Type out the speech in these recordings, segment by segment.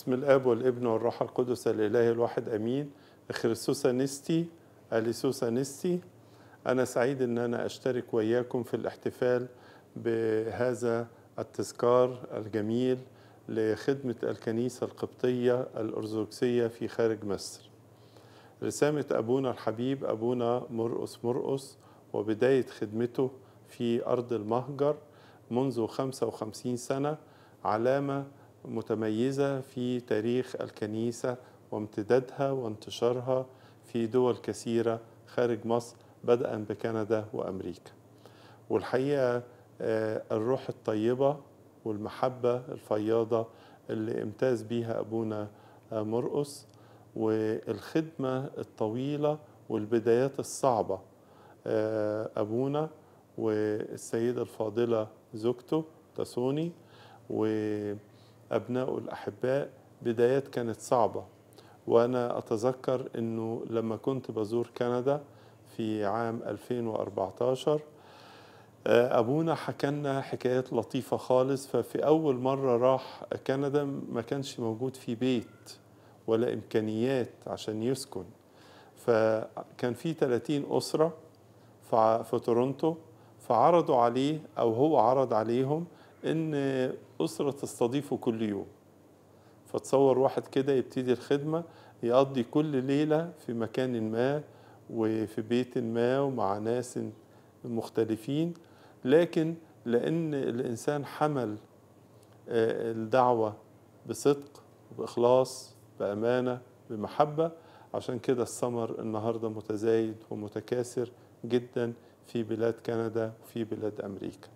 بسم الاب والابن والروح القدس الاله الواحد امين خريسوسا نستي اليسوسا نستي انا سعيد ان انا اشترك وياكم في الاحتفال بهذا التذكار الجميل لخدمه الكنيسه القبطيه الارثوذكسيه في خارج مصر رسامه ابونا الحبيب ابونا مرقس مرقس وبدايه خدمته في ارض المهجر منذ 55 سنه علامه متميزة في تاريخ الكنيسة وامتدادها وانتشارها في دول كثيرة خارج مصر بدءا بكندا وأمريكا والحقيقة الروح الطيبة والمحبة الفياضة اللي امتاز بيها أبونا مرقس والخدمة الطويلة والبدايات الصعبة أبونا والسيدة الفاضلة زوجته تسوني و أبنائه الأحباء بدايات كانت صعبة وأنا أتذكر أنه لما كنت بزور كندا في عام 2014 أبونا حكى حكايات لطيفة خالص ففي أول مرة راح كندا ما كانش موجود في بيت ولا إمكانيات عشان يسكن فكان في 30 أسرة في تورونتو فعرضوا عليه أو هو عرض عليهم ان اسره تستضيفه كل يوم فتصور واحد كده يبتدي الخدمه يقضي كل ليله في مكان ما وفي بيت ما ومع ناس مختلفين لكن لان الانسان حمل الدعوه بصدق باخلاص بامانه بمحبه عشان كده الثمر النهارده متزايد ومتكاثر جدا في بلاد كندا وفي بلاد امريكا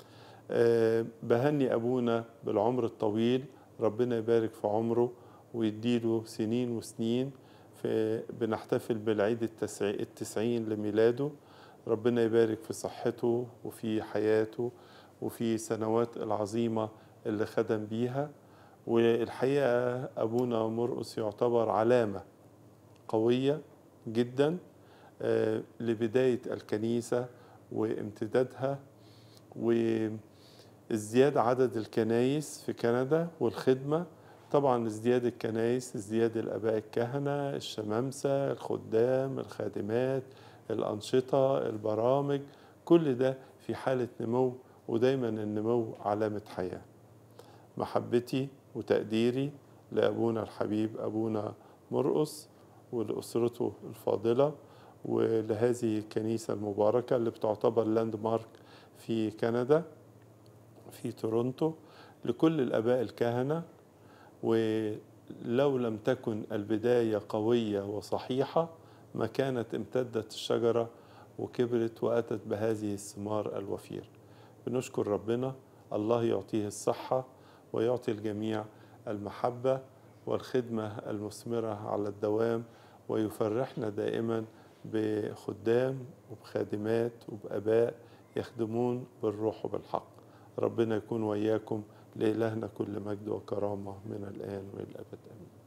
بهني أبونا بالعمر الطويل ربنا يبارك في عمره ويديله سنين وسنين في بنحتفل بالعيد التسعين لميلاده ربنا يبارك في صحته وفي حياته وفي سنوات العظيمة اللي خدم بيها والحقيقة أبونا مرقس يعتبر علامة قوية جدا لبداية الكنيسة وامتدادها و ازدياد عدد الكنايس في كندا والخدمة طبعا ازدياد الكنايس ازدياد الآباء الكهنة الشمامسة الخدام الخادمات الأنشطة البرامج كل ده في حالة نمو ودايما النمو علامة حياة محبتي وتقديري لأبونا الحبيب أبونا مرقس ولأسرته الفاضلة ولهذه الكنيسة المباركة اللي بتعتبر لاند مارك في كندا في تورونتو لكل الاباء الكهنه ولو لم تكن البدايه قويه وصحيحه ما كانت امتدت الشجره وكبرت واتت بهذه الثمار الوفير بنشكر ربنا الله يعطيه الصحه ويعطي الجميع المحبه والخدمه المثمره على الدوام ويفرحنا دائما بخدام وبخادمات وباباء يخدمون بالروح وبالحق ربنا يكون وياكم لإلهنا كل مجد وكرامة من الآن وإلى الأبد آمين